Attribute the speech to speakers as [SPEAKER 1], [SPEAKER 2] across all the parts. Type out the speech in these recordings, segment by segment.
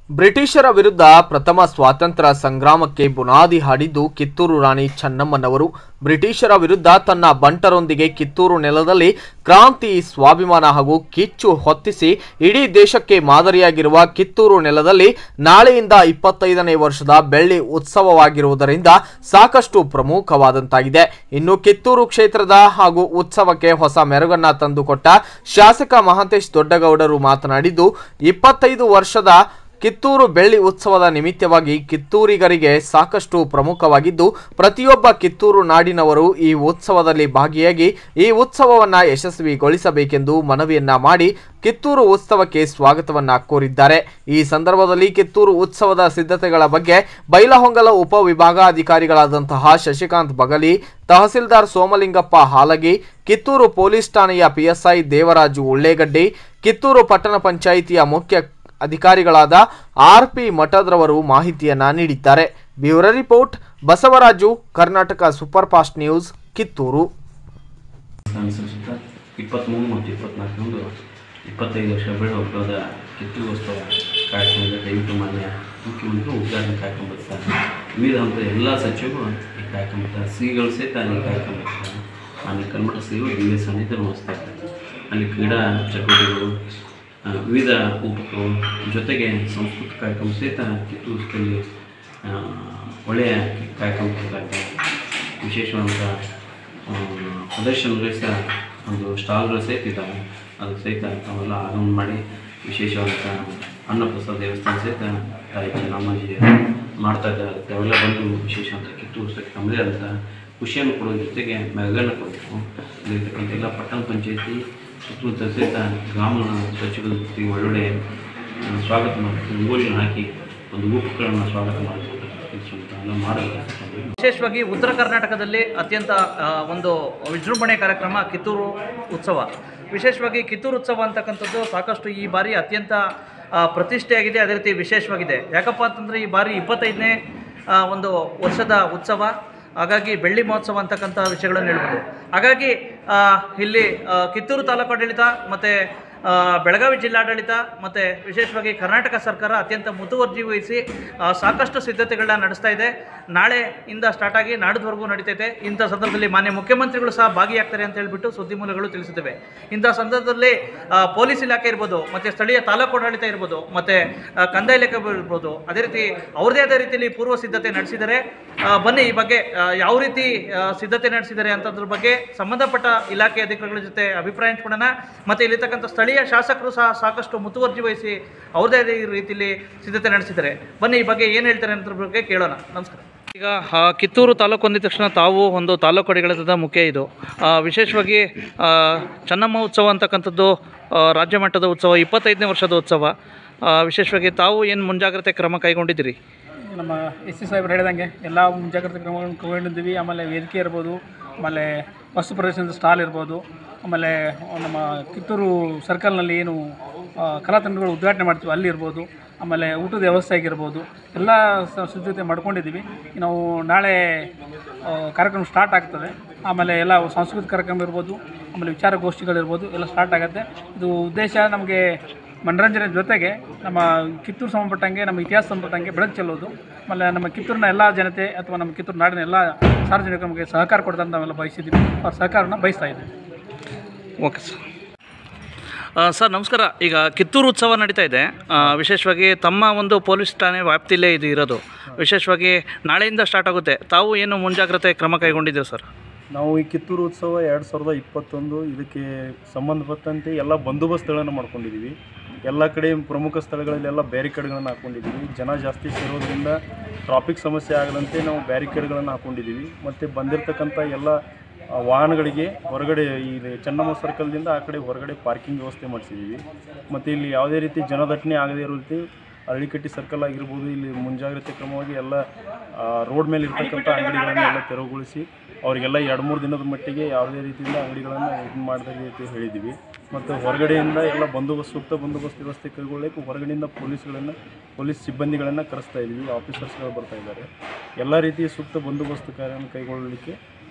[SPEAKER 1] ಬ್ರಿಟಿಷರ ವಿರುದ್ಧ ಪ್ರಥಮ ಸ್ವಾತಂತ್ರ್ಯ ಸಂಗ್ರಾಮಕ್ಕೆ ಬುನಾದಿ ಹಾಡಿದ್ದು ಕಿತ್ತೂರು ರಾಣಿ ಚೆನ್ನಮ್ಮನವರು ಬ್ರಿಟಿಷರ ವಿರುದ್ಧ ತನ್ನ ಬಂಟರೊಂದಿಗೆ ಕಿತ್ತೂರು ನೆಲದಲ್ಲಿ ಕ್ರಾಂತಿ ಸ್ವಾಭಿಮಾನ ಹಾಗೂ ಕಿಚ್ಚು ಹೊತ್ತಿಸಿ ಇಡೀ ದೇಶಕ್ಕೆ ಮಾದರಿಯಾಗಿರುವ ಕಿತ್ತೂರು ನೆಲದಲ್ಲಿ ನಾಳೆಯಿಂದ ಇಪ್ಪತ್ತೈದನೇ ವರ್ಷದ ಬೆಳ್ಳಿ ಉತ್ಸವವಾಗಿರುವುದರಿಂದ ಸಾಕಷ್ಟು ಪ್ರಮುಖವಾದಂತಾಗಿದೆ ಇನ್ನು ಕಿತ್ತೂರು ಕ್ಷೇತ್ರದ ಹಾಗೂ ಉತ್ಸವಕ್ಕೆ ಹೊಸ ಮೆರುಗನ್ನ ತಂದುಕೊಟ್ಟ ಶಾಸಕ ಮಹಾಂತೇಶ್ ದೊಡ್ಡಗೌಡರು ಮಾತನಾಡಿದ್ದು ಇಪ್ಪತ್ತೈದು ವರ್ಷದ ಕಿತ್ತೂರು ಬೆಳ್ಳಿ ಉತ್ಸವದ ನಿಮಿತ್ತವಾಗಿ ಕಿತ್ತೂರಿಗರಿಗೆ ಸಾಕಷ್ಟು ಪ್ರಮುಖವಾಗಿದ್ದು ಪ್ರತಿಯೊಬ್ಬ ಕಿತ್ತೂರು ನಾಡಿನವರು ಈ ಉತ್ಸವದಲ್ಲಿ ಭಾಗಿಯಾಗಿ ಈ ಉತ್ಸವವನ್ನ ಯಶಸ್ವಿಗೊಳಿಸಬೇಕೆಂದು ಮನವಿಯನ್ನ ಮಾಡಿ ಕಿತ್ತೂರು ಉತ್ಸವಕ್ಕೆ ಸ್ವಾಗತವನ್ನ ಕೋರಿದ್ದಾರೆ ಈ ಸಂದರ್ಭದಲ್ಲಿ ಕಿತ್ತೂರು ಉತ್ಸವದ ಸಿದ್ಧತೆಗಳ ಬಗ್ಗೆ ಬೈಲಹೊಂಗಲ ಉಪವಿಭಾಗಾಧಿಕಾರಿಗಳಾದಂತಹ ಶಶಿಕಾಂತ್ ಬಗಲಿ ತಹಸೀಲ್ದಾರ್ ಸೋಮಲಿಂಗಪ್ಪ ಹಾಲಗಿ ಕಿತ್ತೂರು ಪೊಲೀಸ್ ಠಾಣೆಯ ಪಿಎಸ್ಐ ದೇವರಾಜು ಉಳ್ಳೇಗಡ್ಡಿ ಕಿತ್ತೂರು ಪಟ್ಟಣ ಪಂಚಾಯಿತಿಯ ಮುಖ್ಯ ಅಧಿಕಾರಿಗಳಾದ ಆರ್ ಪಿ ಮಠದ್ರವರು ಮಾಹಿತಿಯನ್ನ ನೀಡಿದ್ದಾರೆ bureau report Basavaraju Karnataka super fast news Kittur
[SPEAKER 2] ಅನುಸರಿಸುತ್ತಾ ಇಪ್ಪತ್ತ್ಮೂರು ಮತ್ತು ಇಪ್ಪತ್ತ್ನಾಲ್ಕರಂದು ಇಪ್ಪತ್ತೈದು ವರ್ಷ ಬೆಳೆ ಹಬ್ಬದ ಕಿತ್ತೂರೋತ್ಸವ ಕಾರ್ಯಕ್ರಮದ ದಯವಿಟ್ಟು ಮಾನ್ಯ ಮುಖ್ಯಮಂತ್ರಿ ಉದ್ಘಾಟನೆ ಕಾರ್ಯಕ್ರಮ ಬರ್ತಾರೆ ವಿವಿಧ ಹಂತದ ಎಲ್ಲ ಸಚಿವರು ಈ ಕಾರ್ಯಕ್ರಮ ಬರ್ತಾರೆ ಶ್ರೀಗಳು ಸಹಿತ ಈ ಕಾರ್ಯಕ್ರಮ ಬರ್ತಾರೆ ಮಾನ್ಯ ಕರ್ಮಠ ಶ್ರೀಗಳು ಡಿ ಎಸ್ ಸಾನ್ನಿಧ್ಯ ವಹಿಸ್ತಾ ಇದ್ದಾರೆ ಅಲ್ಲಿ ಕ್ರೀಡಾ ಚಟುವಟಿಕೆಗಳು ಆ, ವಿವಿಧ ಊಟಗಳು ಜೊತೆಗೆ ಸಂಸ್ಕೃತ ಕಾರ್ಯಕ್ರಮ ಸಹಿತ ಕಿತ್ತೂರಲ್ಲಿ ಆ, ಒಳ್ಳೆಯ ಕಾರ್ಯಕ್ರಮ ಕೊಡ್ತಾ ಇದ್ದಾರೆ ವಿಶೇಷವಾದಂಥ ಆ, ಪ್ರದರ್ಶನಗಳು ಸಹ ಒಂದು ಸ್ಟಾಲ್ಗಳು ಸಹಿತ ಇದ್ದಾವೆ ಅದು ಸಹಿತ ಅವೆಲ್ಲ ಆಗಮನ ಮಾಡಿ ವಿಶೇಷವಾದಂಥ ಅನ್ನಪ್ರಸಾದ ದೇವಸ್ಥಾನ ಸಹಿತ ತಾಯಿ ಚೆನ್ನಮ್ಮಾಜಿ ಮಾಡ್ತಾ ಇದ್ದಾರೆ ಅದಕ್ಕೆ ಅವೆಲ್ಲ ಬಂದು ವಿಶೇಷವಾದಂಥ ಕಿತ್ತೂರು ಸಹಿತ ತಮ್ಮದೇ ಆದಂಥ ಖುಷಿಯನ್ನು ಕೊಡೋ ಜೊತೆಗೆ ಮೆಗನ್ನು ಕೊಡಬೇಕು ಇಲ್ಲಿರ್ತಕ್ಕಂಥ ಎಲ್ಲ ಪಟ್ಟಣ ಪಂಚಾಯತಿ ಸುತ್ತಮುತ್ತ ಸಹಿತ ಗ್ರಾಮ ಸಚಿವರ ಜೊತೆಗೆ ಒಳ್ಳೊಳ್ಳೆ ಆ, ಸ್ವಾಗತ ಮಾಡಿ ರಂಗೋಲಿ ಹಾಕಿ ಒಂದು ಊಟಗಳನ್ನು ಸ್ವಾಗತ ಮಾಡಬೇಕು ಎಲ್ಲ ಮಾಡಬೇಕು
[SPEAKER 3] ವಿಶೇಷವಾಗಿ ಉತ್ತರ ಕರ್ನಾಟಕದಲ್ಲಿ ಅತ್ಯಂತ ಆ, ಒಂದು ವಿಜೃಂಭಣೆ ಕಾರ್ಯಕ್ರಮ ಕಿತ್ತೂರು ಉತ್ಸವ ವಿಶೇಷವಾಗಿ ಕಿತ್ತೂರು ಉತ್ಸವ ಅಂತಕ್ಕಂಥದ್ದು ಸಾಕಷ್ಟು ಈ ಬಾರಿ ಅತ್ಯಂತ ಆ, ಪ್ರತಿಷ್ಠೆಯಾಗಿದೆ ಅದೇ ರೀತಿ ವಿಶೇಷವಾಗಿದೆ ಯಾಕಪ್ಪ ಅಂತಂದರೆ ಈ ಬಾರಿ ಇಪ್ಪತ್ತೈದನೇ ಆ, ಒಂದು ವರ್ಷದ ಉತ್ಸವ ಹಾಗಾಗಿ ಬೆಳ್ಳಿ ಮಹೋತ್ಸವ ಅಂತಕ್ಕಂಥ ವಿಷಯಗಳನ್ನು ಹೇಳ್ಬೋದು ಹಾಗಾಗಿ ಆ, ಇಲ್ಲಿ ಆ, ಕಿತ್ತೂರು ತಾಲೂಕು ಆಡಳಿತ ಮತ್ತು ಆ, ಬೆಳಗಾವಿ ಜಿಲ್ಲಾಡಳಿತ ಮತ್ತು ವಿಶೇಷವಾಗಿ ಕರ್ನಾಟಕ ಸರ್ಕಾರ ಅತ್ಯಂತ ಮುತುವರ್ಜಿ ವಹಿಸಿ ಆ, ಸಾಕಷ್ಟು ಸಿದ್ಧತೆಗಳನ್ನ ನಡೆಸ್ತಾ ಇದೆ ನಾಳೆಯಿಂದ ಸ್ಟಾರ್ಟ್ ಆಗಿ ನಾಡಿದ್ವರೆಗೂ ನಡೀತೈತೆ ಇಂಥ ಸಂದರ್ಭದಲ್ಲಿ ಮಾನ್ಯ ಮುಖ್ಯಮಂತ್ರಿಗಳು ಸಹ ಭಾಗಿಯಾಗ್ತಾರೆ ಅಂತ ಹೇಳ್ಬಿಟ್ಟು ಸುದ್ದಿ ಮೂಲಗಳು ತಿಳಿಸಿದ್ದೇವೆ ಇಂಥ ಸಂದರ್ಭದಲ್ಲಿ ಆ, ಪೊಲೀಸ್ ಇಲಾಖೆ ಇರ್ಬೋದು ಮತ್ತು ಸ್ಥಳೀಯ ತಾಲೂಕು ಆಡಳಿತ ಇರ್ಬೋದು ಮತ್ತು ಕಂದಾಯ ಇಲಾಖೆ ಇರ್ಬೋದು ಅದೇ ರೀತಿ ಅವ್ರದೇ ಆದ ರೀತಿಯಲ್ಲಿ ಪೂರ್ವ ಸಿದ್ಧತೆ ನಡೆಸಿದ್ದಾರೆ ಆ, ಬನ್ನಿ ಈ ಬಗ್ಗೆ ಆ, ಯಾವ ರೀತಿ ಆ, ಸಿದ್ಧತೆ ನಡೆಸಿದ್ದಾರೆ ಅಂತದ್ರ ಬಗ್ಗೆ ಸಂಬಂಧಪಟ್ಟ ಇಲಾಖೆ ಅಧಿಕಾರಿಗಳ ಜೊತೆ ಅಭಿಪ್ರಾಯ ಹಂಚ್ಕೊಳ್ಳೋಣ ಮತ್ತು ಇಲ್ಲಿರ್ತಕ್ಕಂಥ ಸ್ಥಳೀಯ ಶಾಸಕರು ಸಹ ಸಾಕಷ್ಟು ಮುತುವರ್ಜಿ ವಹಿಸಿ ಅವ್ರದೇ ಆದ ರೀತಿಯಲ್ಲಿ ಸಿದ್ಧತೆ ನಡೆಸಿದ್ದಾರೆ ಬನ್ನಿ ಈ ಬಗ್ಗೆ ಏನು ಹೇಳ್ತಾರೆ ಅನ್ನೋದ್ರ ಬಗ್ಗೆ ಕೇಳೋಣ ನಮಸ್ಕಾರ ಈಗ ಆ, ಕಿತ್ತೂರು ತಾಲೂಕು ಅಂದಿದ ತಕ್ಷಣ ತಾವು ಒಂದು ತಾಲೂಕು ಆಡಳಿತದ ಮುಖ್ಯ ಇದು ಆ, ವಿಶೇಷವಾಗಿ ಆ, ಚೆನ್ನಮ್ಮ ಉತ್ಸವ ಅಂತಕ್ಕಂಥದ್ದು ಆ, ರಾಜ್ಯ ಮಟ್ಟದ ಉತ್ಸವ ಇಪ್ಪತ್ತೈದನೇ ವರ್ಷದ ಉತ್ಸವ ಆ, ವಿಶೇಷವಾಗಿ ತಾವು ಏನು ಮುಂಜಾಗ್ರತೆ ಕ್ರಮ ಕೈಗೊಂಡಿದ್ದೀರಿ
[SPEAKER 4] ನಮ್ಮ ಎಸ್ ಸಿ ಸಾಹೇಬ್ರು ಹೇಳಿದಂಗೆ ಎಲ್ಲ ಮುಂಜಾಗ್ರತೆ ಕ್ರಮಗಳನ್ನು ಕೈಗೊಂಡಿದ್ದೀವಿ ಆಮೇಲೆ ವೇದಿಕೆ ಇರ್ಬೋದು ಆಮೇಲೆ ವಸ್ತು ಪ್ರದರ್ಶನದ ಸ್ಟಾಲ್ ಇರ್ಬೋದು ಆಮೇಲೆ ನಮ್ಮ ಕಿತ್ತೂರು ಸರ್ಕಲ್ನಲ್ಲಿ ಏನು ಆ, ಕಲಾ ತಂಡಗಳು ಉದ್ಘಾಟನೆ ಮಾಡ್ತೀವಿ ಅಲ್ಲಿ ಇರ್ಬೋದು ಆಮೇಲೆ ಊಟದ ವ್ಯವಸ್ಥೆ ಆಗಿರ್ಬೋದು ಎಲ್ಲ ಸ- ಸಿದ್ಧತೆ ಮಾಡ್ಕೊಂಡಿದ್ದೀವಿ ನಾವು ನಾಳೆ ಆ, ಕಾರ್ಯಕ್ರಮ ಸ್ಟಾರ್ಟ್ ಆಗ್ತದೆ ಆಮೇಲೆ ಎಲ್ಲ ಸಾಂಸ್ಕೃತಿಕ ಕಾರ್ಯಕ್ರಮ ಇರ್ಬೋದು ಆಮೇಲೆ ವಿಚಾರಗೋಷ್ಠಿಗಳಿರ್ಬೋದು ಎಲ್ಲ ಸ್ಟಾರ್ಟ್ ಆಗುತ್ತೆ ಇದು ಉದ್ದೇಶ ನಮಗೆ ಮನರಂಜನೆ ಜೊತೆಗೆ ನಮ್ಮ ಕಿತ್ತೂರು ಸಂಬಂಧಪಟ್ಟಂಗೆ ನಮ್ಮ ಇತಿಹಾಸ ಸಂಬಂಧಪಟ್ಟಂಗೆ ಬೆಳಕು ಚೆಲ್ಲೋದು ಆಮೇಲೆ ನಮ್ಮ ಕಿತ್ತೂರಿನ ಎಲ್ಲ ಜನತೆ ಅಥವಾ ನಮ್ಮ ಕಿತ್ತೂರು ನಾಡಿನ ಎಲ್ಲ ಸಾರ್ವಜನಿಕರು ನಮಗೆ ಸಹಕಾರ ಕೊಡ್ತಾರೆ ಅಂತ ನಾವೆಲ್ಲ ಬಯಸಿದ್ದೀವಿ ಅವ್ರ ಸಹಕಾರನ ಬಯಸ್ತಾ ಇದ್ದೀವಿ
[SPEAKER 3] ಓಕೆ ಸರ್ ಆ, ಸರ್ ನಮಸ್ಕಾರ ಈಗ ಕಿತ್ತೂರು ಉತ್ಸವ ನಡೀತಾ ಇದೆ ಆ, ವಿಶೇಷವಾಗಿ ತಮ್ಮ ಒಂದು ಪೊಲೀಸ್ ಠಾಣೆ ವ್ಯಾಪ್ತಿಯಲ್ಲೇ ಇದು ಇರೋದು ವಿಶೇಷವಾಗಿ ನಾಳೆಯಿಂದ ಸ್ಟಾರ್ಟ್ ಆಗುತ್ತೆ ತಾವು ಏನು ಮುಂಜಾಗ್ರತೆ ಕ್ರಮ ಕೈಗೊಂಡಿದ್ದೀರಿ ಸರ್
[SPEAKER 5] ನಾವು ಈ ಕಿತ್ತೂರು ಉತ್ಸವ ಎರಡು ಸಾವಿರದ ಇಪ್ಪತ್ತೊಂದು ಇದಕ್ಕೆ ಸಂಬಂಧಪಟ್ಟಂತೆ ಎಲ್ಲ ಬಂದೋಬಸ್ತ್ಗಳನ್ನು ಮಾಡ್ಕೊಂಡಿದ್ದೀವಿ ಎಲ್ಲ ಕಡೆ ಪ್ರಮುಖ ಸ್ಥಳಗಳಲ್ಲೆಲ್ಲ ಬ್ಯಾರಿಕೇಡ್ಗಳನ್ನು ಹಾಕ್ಕೊಂಡಿದ್ದೀವಿ ಜನ ಜಾಸ್ತಿ ಸೇರೋದ್ರಿಂದ ಟ್ರಾಫಿಕ್ ಸಮಸ್ಯೆ ಆಗದಂತೆ ನಾವು ಬ್ಯಾರಿಕೇಡ್ಗಳನ್ನು ಹಾಕ್ಕೊಂಡಿದ್ದೀವಿ ಮತ್ತು ಬಂದಿರತಕ್ಕಂಥ ಎಲ್ಲ ಆ, ವಾಹನಗಳಿಗೆ ಹೊರಗಡೆ ಈ ಚೆನ್ನಮ್ಮ ಸರ್ಕಲ್ದಿಂದ ಆ ಕಡೆ ಹೊರಗಡೆ ಪಾರ್ಕಿಂಗ್ ವ್ಯವಸ್ಥೆ ಮಾಡಿಸಿದ್ದೀವಿ ಮತ್ತು ಇಲ್ಲಿ ಯಾವುದೇ ರೀತಿ ಜನದಟ್ಟಣೆ ಆಗದೇ ಇರೋ ರೀತಿ ಹಳ್ಳಿಕಟ್ಟಿ ಸರ್ಕಲ್ ಆಗಿರ್ಬೋದು ಇಲ್ಲಿ ಮುಂಜಾಗ್ರತೆ ಕ್ರಮವಾಗಿ ಎಲ್ಲ ರೋಡ್ ಮೇಲೆ ಇರ್ತಕ್ಕಂಥ ಅಂಗಡಿಗಳನ್ನು ಎಲ್ಲ ತೆರವುಗೊಳಿಸಿ ಅವರಿಗೆಲ್ಲ ಎರಡು ಮೂರು ದಿನದ ಮಟ್ಟಿಗೆ ಯಾವುದೇ ರೀತಿಯಿಂದ ಅಂಗಡಿಗಳನ್ನು ಇದು ಮಾಡದ ರೀತಿ ಹೇಳಿದ್ದೀವಿ ಮತ್ತು ಹೊರಗಡೆಯಿಂದ ಎಲ್ಲ ಬಂದೋಬಸ್ತ್ ಸೂಕ್ತ ಬಂದೋಬಸ್ತ್ ವ್ಯವಸ್ಥೆ ಕೈಗೊಳ್ಳಕ್ಕೆ ಹೊರಗಡೆಯಿಂದ ಪೊಲೀಸ್ಗಳನ್ನು ಪೊಲೀಸ್ ಸಿಬ್ಬಂದಿಗಳನ್ನು ಕರೆಸ್ತಾ ಇದ್ದೀವಿ ಆಫೀಸರ್ಸ್ಗಳು ಬರ್ತಾ ಇದ್ದಾರೆ ಎಲ್ಲ ರೀತಿಯ ಸೂಕ್ತ ಬಂದೋಬಸ್ತ್ ಕಾರ್ಯವನ್ನು ಕೈಗೊಳ್ಳಲಿಕ್ಕೆ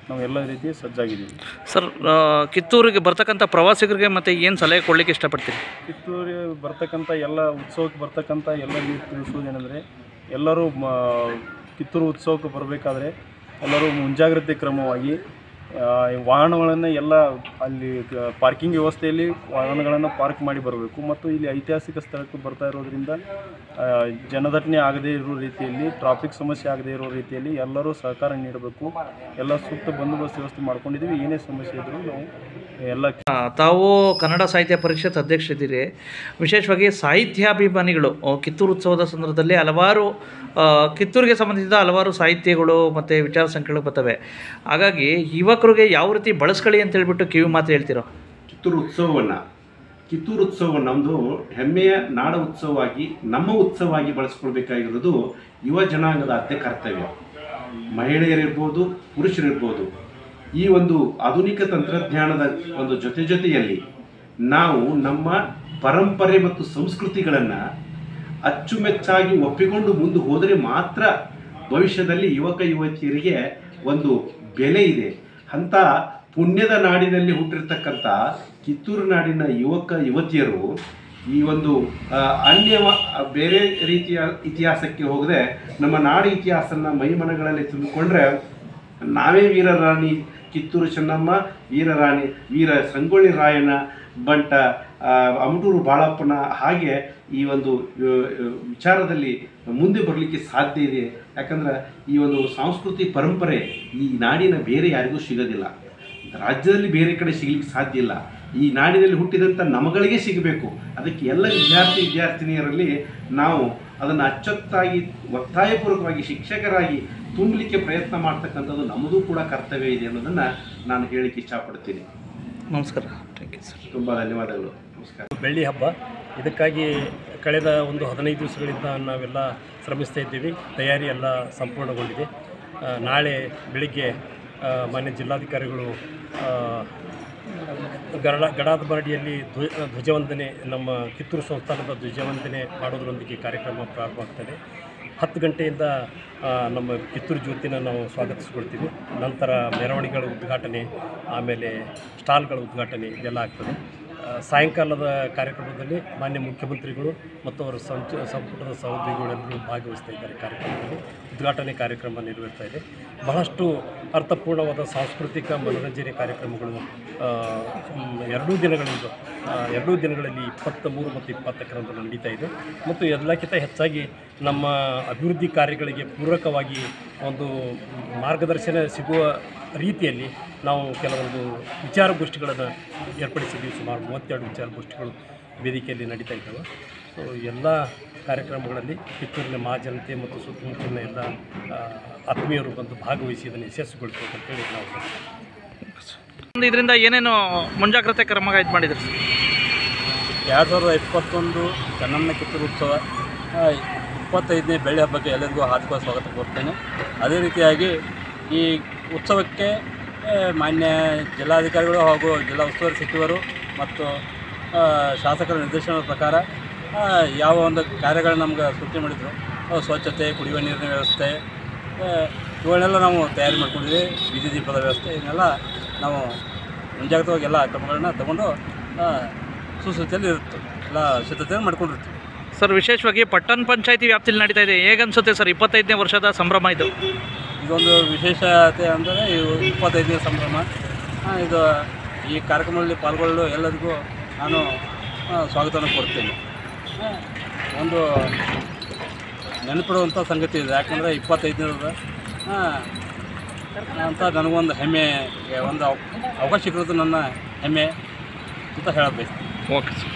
[SPEAKER 5] ನಾವು ಎಲ್ಲ ರೀತಿ ಸಜ್ಜಾಗಿದ್ದೀವಿ
[SPEAKER 3] ಸರ್ ಆ, ಕಿತ್ತೂರಿಗೆ ಬರ್ತಕ್ಕಂಥ ಪ್ರವಾಸಿಗರಿಗೆ ಮತ್ತು ಏನು ಸಲಹೆ ಕೊಡಲಿಕ್ಕೆ ಇಷ್ಟಪಡ್ತೀರಿ
[SPEAKER 5] ಕಿತ್ತೂರಿಗೆ ಬರ್ತಕ್ಕಂಥ ಎಲ್ಲ ಉತ್ಸವಕ್ಕೆ ಬರ್ತಕ್ಕಂಥ ಎಲ್ಲರಿಗೂ ತಿಳಿಸುವುದೇನೆಂದರೆ ಎಲ್ಲರೂ ಮ ಕಿತ್ತೂರು ಉತ್ಸವಕ್ಕೆ ಬರಬೇಕಾದ್ರೆ ಎಲ್ಲರೂ ಮುಂಜಾಗ್ರತೆ ಕ್ರಮವಾಗಿ ಆ, ಈ ವಾಹನಗಳನ್ನು ಎಲ್ಲ ಅಲ್ಲಿ ಪಾರ್ಕಿಂಗ್ ವ್ಯವಸ್ಥೆಯಲ್ಲಿ ವಾಹನಗಳನ್ನು ಪಾರ್ಕ್ ಮಾಡಿ ಬರಬೇಕು ಮತ್ತು ಇಲ್ಲಿ ಐತಿಹಾಸಿಕ ಸ್ಥಳಕ್ಕೆ ಬರ್ತಾ ಇರೋದ್ರಿಂದ ಆ, ಜನದಟ್ಟಣೆ ಆಗದೇ ಇರೋ ರೀತಿಯಲ್ಲಿ ಟ್ರಾಫಿಕ್ ಸಮಸ್ಯೆ ಆಗದೇ ಇರೋ ರೀತಿಯಲ್ಲಿ ಎಲ್ಲರೂ ಸಹಕಾರ ನೀಡಬೇಕು ಎಲ್ಲ ಸೂಕ್ತ ಬಂದೋಬಸ್ತ್ ವ್ಯವಸ್ಥೆ ಮಾಡ್ಕೊಂಡಿದ್ದೀವಿ ಏನೇ ಸಮಸ್ಯೆ ಇದ್ದರೂ ನಾವು ಎಲ್ಲ
[SPEAKER 3] ಆ, ತಾವು ಕನ್ನಡ ಸಾಹಿತ್ಯ ಪರಿಷತ್ ಅಧ್ಯಕ್ಷರಿದ್ದೀರಿ ವಿಶೇಷವಾಗಿ ಸಾಹಿತ್ಯಾಭಿಮಾನಿಗಳು ಆ, ಕಿತ್ತೂರು ಉತ್ಸವದ ಸಂದರ್ಭದಲ್ಲಿ ಹಲವಾರು ಆ, ಕಿತ್ತೂರಿಗೆ ಸಂಬಂಧಿಸಿದ ಹಲವಾರು ಸಾಹಿತ್ಯಗಳು ಮತ್ತು ವಿಚಾರ ಸಂಕಿರಣಗಳು ಬರ್ತವೆ ಹಾಗಾಗಿ ಯುವಕರಿಗೆ ಯಾವ ರೀತಿ ಬಳಸ್ಕೊಳ್ಳಿ ಅಂತ ಹೇಳ್ಬಿಟ್ಟು ಕಿವಿ ಮಾತು ಹೇಳ್ತಿರೋ
[SPEAKER 6] ಕಿತ್ತೂರು ಉತ್ಸವವನ್ನು ಕಿತ್ತೂರು ಉತ್ಸವ ನಮ್ಮದು ಹೆಮ್ಮೆಯ ನಾಡ ಉತ್ಸವವಾಗಿ ನಮ್ಮ ಉತ್ಸವವಾಗಿ ಬಳಸ್ಕೊಳ್ಬೇಕಾಗಿರೋದು ಯುವ ಜನಾಂಗದ ಅತ್ಯ ಕರ್ತವ್ಯ ಮಹಿಳೆಯರಿರ್ಬೋದು ಪುರುಷರಿರ್ಬೋದು ಈ ಒಂದು ಆಧುನಿಕ ತಂತ್ರಜ್ಞಾನದ ಒಂದು ಜೊತೆ ಜೊತೆಯಲ್ಲಿ ನಾವು ನಮ್ಮ ಪರಂಪರೆ ಮತ್ತು ಸಂಸ್ಕೃತಿಗಳನ್ನು ಅಚ್ಚುಮೆಚ್ಚಾಗಿ ಒಪ್ಪಿಕೊಂಡು ಮುಂದೆ ಹೋದರೆ ಮಾತ್ರ ಭವಿಷ್ಯದಲ್ಲಿ ಯುವಕ ಯುವತಿಯರಿಗೆ ಒಂದು ಬೆಲೆ ಇದೆ ಅಂಥ ಪುಣ್ಯದ ನಾಡಿನಲ್ಲಿ ಹುಟ್ಟಿರ್ತಕ್ಕಂಥ ಕಿತ್ತೂರು ನಾಡಿನ ಯುವಕ ಯುವತಿಯರು ಈ ಒಂದು ಆ, ಅನ್ಯ ಬೇರೆ ರೀತಿಯ ಇತಿಹಾಸಕ್ಕೆ ಹೋಗದೆ ನಮ್ಮ ನಾಡು ಇತಿಹಾಸನ ಮೈಮನಗಳಲ್ಲಿ ತುಂಬಿಕೊಂಡ್ರೆ ನಾವೇ ವೀರರಾಣಿ ಕಿತ್ತೂರು ಚೆನ್ನಮ್ಮ ವೀರರಾಣಿ ವೀರ ಸಂಗೊಳ್ಳಿ ರಾಯಣ್ಣ ಬಂಟ ಆ, ಅಮಟೂರು ಬಾಳಪ್ಪನ ಹಾಗೆ ಈ ಒಂದು ಆ, ಆ, ವಿಚಾರದಲ್ಲಿ ಮುಂದೆ ಬರಲಿಕ್ಕೆ ಸಾಧ್ಯ ಇದೆ ಯಾಕಂದ್ರೆ ಈ ಒಂದು ಸಂಸ್ಕೃತಿ ಪರಂಪರೆ ಈ ನಾಡಿನ ಬೇರೆ ಯಾರಿಗೂ ಸಿಗೋದಿಲ್ಲ ರಾಜ್ಯದಲ್ಲಿ ಬೇರೆ ಕಡೆ ಸಿಗ್ಲಿಕ್ಕೆ ಸಾಧ್ಯ ಇಲ್ಲ ಈ ನಾಡಿನಲ್ಲಿ ಹುಟ್ಟಿದಂಥ ನಮಗಳಿಗೆ ಸಿಗಬೇಕು ಅದಕ್ಕೆ ಎಲ್ಲ ವಿದ್ಯಾರ್ಥಿ ವಿದ್ಯಾರ್ಥಿನಿಯರಲ್ಲಿ ನಾವು ಅದನ್ನು ಅಚ್ಚೊತ್ತಾಗಿ ಒತ್ತಾಯಪೂರ್ವಕವಾಗಿ ಶಿಕ್ಷಕರಾಗಿ ತುಂಬಲಿಕ್ಕೆ ಪ್ರಯತ್ನ ಮಾಡ್ತಕ್ಕಂಥದ್ದು ನಮ್ಮದು ಕೂಡ ಕರ್ತವ್ಯ ಇದೆ ಅನ್ನೋದನ್ನು ನಾನು ಹೇಳಲಿಕ್ಕೆ ಇಷ್ಟಪಡ್ತೀನಿ
[SPEAKER 3] ನಮಸ್ಕಾರ ಥ್ಯಾಂಕ್ ಯು ಸರ್
[SPEAKER 6] ತುಂಬ ಧನ್ಯವಾದಗಳು ನಮಸ್ಕಾರ
[SPEAKER 7] ಬೆಳ್ಳಿ ಹಬ್ಬ ಇದಕ್ಕಾಗಿ ಕಳೆದ ಒಂದು ಹದಿನೈದು ದಿವಸಗಳಿಂದ ನಾವೆಲ್ಲ ಶ್ರಮಿಸ್ತಾ ಇದ್ದೀವಿ ತಯಾರಿ ಎಲ್ಲ ಸಂಪೂರ್ಣಗೊಂಡಿದೆ ಆ, ನಾಳೆ ಬೆಳಿಗ್ಗೆ ಆ, ಮಾನ್ಯ ಜಿಲ್ಲಾಧಿಕಾರಿಗಳು ಆ, ಗರಡ ಗಡಾದಬಾಡಿಯಲ್ಲಿ ಧ್ವ ಧ್ವಜವಂದನೆ ನಮ್ಮ ಕಿತ್ತೂರು ಸಂಸ್ಥಾನದ ಧ್ವಜವಂದನೆ ಮಾಡೋದರೊಂದಿಗೆ ಕಾರ್ಯಕ್ರಮ ಪ್ರಾರಂಭ ಆಗ್ತದೆ ಹತ್ತು ಗಂಟೆಯಿಂದ ಆ, ನಮ್ಮ ಕಿತ್ತೂರು ಜ್ಯೋತಿನ ನಾವು ಸ್ವಾಗತಿಸ್ಕೊಳ್ತೀವಿ ನಂತರ ಮೆರವಣಿಗೆಗಳ ಉದ್ಘಾಟನೆ ಆಮೇಲೆ ಸ್ಟಾಲ್ಗಳ ಉದ್ಘಾಟನೆ ಇದೆಲ್ಲ ಆಗ್ತದೆ ಆ, ಸಾಯಂಕಾಲದ ಕಾರ್ಯಕ್ರಮದಲ್ಲಿ ಮಾನ್ಯ ಮುಖ್ಯಮಂತ್ರಿಗಳು ಮತ್ತು ಅವರ ಸಂಚ ಸಂಪುಟದ ಸಹೋದ್ಯೋಗಿಗಳೆಲ್ಲರೂ ಭಾಗವಹಿಸ್ತಾ ಇದ್ದಾರೆ ಕಾರ್ಯಕ್ರಮದಲ್ಲಿ ಉದ್ಘಾಟನೆ ಕಾರ್ಯಕ್ರಮ ನೆರವೇರ್ತಾ ಇದೆ ಬಹಳಷ್ಟು ಅರ್ಥಪೂರ್ಣವಾದ ಸಾಂಸ್ಕೃತಿಕ ಮನೋರಂಜನೆ ಕಾರ್ಯಕ್ರಮಗಳು ಆ, ಮ್, ಎರಡೂ ದಿನಗಳಿಂದ ಆ, ಎರಡೂ ದಿನಗಳಲ್ಲಿ ಇಪ್ಪತ್ತ ಮೂರು ಮತ್ತು ಇಪ್ಪತ್ತಕ್ಕರಂದು ನಡೀತಾ ಇದೆ ಮತ್ತು ಎಲ್ಲಕ್ಕಿಂತ ಹೆಚ್ಚಾಗಿ ನಮ್ಮ ಅಭಿವೃದ್ಧಿ ಕಾರ್ಯಗಳಿಗೆ ಪೂರಕವಾಗಿ ಒಂದು ಮಾರ್ಗದರ್ಶನ ಸಿಗುವ ರೀತಿಯಲ್ಲಿ ನಾವು ಕೆಲವೊಂದು ವಿಚಾರಗೋಷ್ಠಿಗಳನ್ನು ಏರ್ಪಡಿಸಿದ್ದೀವಿ ಸುಮಾರು ಮೂವತ್ತೆರಡು ವಿಚಾರಗೋಷ್ಠಿಗಳು ವೇದಿಕೆಯಲ್ಲಿ ನಡೀತಾ ಇದ್ದಾವೆ ಸೊ ಎಲ್ಲ ಕಾರ್ಯಕ್ರಮಗಳಲ್ಲಿ ಕಿತ್ತೂರಿನ ಮಹಾಜನತೆ ಮತ್ತು ಸುತ್ತಮುತ್ತಲಿನ ಎಲ್ಲ ಆ, ಆತ್ಮೀಯರು ಬಂದು ಭಾಗವಹಿಸಿ ಇದನ್ನು ಯಶಸ್ಸುಗೊಳಿಸಬೇಕು ಅಂತೇಳಿ ನಾವು
[SPEAKER 3] ಒಂದು ಇದರಿಂದ ಏನೇನು ಮುಂಜಾಗ್ರತೆ ಕ್ರಮ ಇದು ಮಾಡಿದ್ರಿ ಸರ್
[SPEAKER 7] ಎರಡು ಸಾವಿರದ ಇಪ್ಪತ್ತೊಂದು ಚೆನ್ನಮ್ಮ ಕಿತ್ತೂರು ಉತ್ಸವ ಆ, ಇಪ್ಪತ್ತೈದನೇ ಬೆಳ್ಳಿ ಹಬ್ಬಕ್ಕೆ ಎಲ್ಲರಿಗೂ ಹಾರ್ದಿಕ ಸ್ವಾಗತ ಕೋರ್ತೇನೆ ಅದೇ ರೀತಿಯಾಗಿ ಈ ಉತ್ಸವಕ್ಕೆ ಆ, ಮಾನ್ಯ ಜಿಲ್ಲಾಧಿಕಾರಿಗಳು ಹಾಗೂ ಜಿಲ್ಲಾ ಉಸ್ತುವಾರಿ ಸಚಿವರು ಮತ್ತು ಆ, ಶಾಸಕರ ನಿರ್ದೇಶನದ ಪ್ರಕಾರ ಆ, ಯಾವ ಒಂದು ಕಾರ್ಯಗಳು ನಮ್ಗೆ ಸೂಚನೆ ಮಾಡಿದರು ಅವು ಸ್ವಚ್ಛತೆ ಕುಡಿಯುವ ನೀರಿನ ವ್ಯವಸ್ಥೆ ಆ, ಇವುಗಳನ್ನೆಲ್ಲ ನಾವು ತಯಾರಿ ಮಾಡ್ಕೊಂಡಿದ್ವಿ ಬೀದಿ ದೀಪದ ವ್ಯವಸ್ಥೆ ಇವನ್ನೆಲ್ಲ ನಾವು ಮುಂಜಾಗ್ರತವಾಗಿ ಎಲ್ಲ ಕ್ರಮಗಳನ್ನ ತಗೊಂಡು ಆ, ಸುಸ್ಥಿತಿಯಲ್ಲಿ ಇರುತ್ತೆ ಎಲ್ಲ ಸಿದ್ಧತೆಯನ್ನು ಮಾಡ್ಕೊಂಡಿರ್ತೀವಿ
[SPEAKER 3] ಸರ್ ವಿಶೇಷವಾಗಿ ಪಟ್ಟಣ ಪಂಚಾಯತಿ ವ್ಯಾಪ್ತಿಯಲ್ಲಿ ನಡೀತಾ ಇದೆ ಹೇಗನ್ಸುತ್ತೆ ಸರ್ ಇಪ್ಪತ್ತೈದನೇ ವರ್ಷದ ಸಂಭ್ರಮ ಇದು
[SPEAKER 7] ಇದೊಂದು ವಿಶೇಷತೆ ಅಂದರೆ ಇದು ಇಪ್ಪತ್ತೈದನೇ ಸಂಭ್ರಮ ಆ, ಇದು ಈ ಕಾರ್ಯಕ್ರಮದಲ್ಲಿ ಪಾಲ್ಗೊಳ್ಳಲು ಎಲ್ಲರಿಗೂ ನಾನು ಆ, ಸ್ವಾಗತವನ್ನು ಕೊಡ್ತೇನೆ ಆ, ಒಂದು ನೆನಪಿಡುವಂಥ ಸಂಗತಿ ಇದೆ ಯಾಕಂದರೆ ಇಪ್ಪತ್ತೈದನೇದ ಅಂತ ನನಗೊಂದು ಹೆಮ್ಮೆ ಒಂದು ಅವ- ಅವಕಾಶ ಸಿಕ್ಕಿರೋದು ನನ್ನ ಹೆಮ್ಮೆ ಅಂತ ಹೇಳಬೇಕು
[SPEAKER 3] ಓಕೆ ಸರ್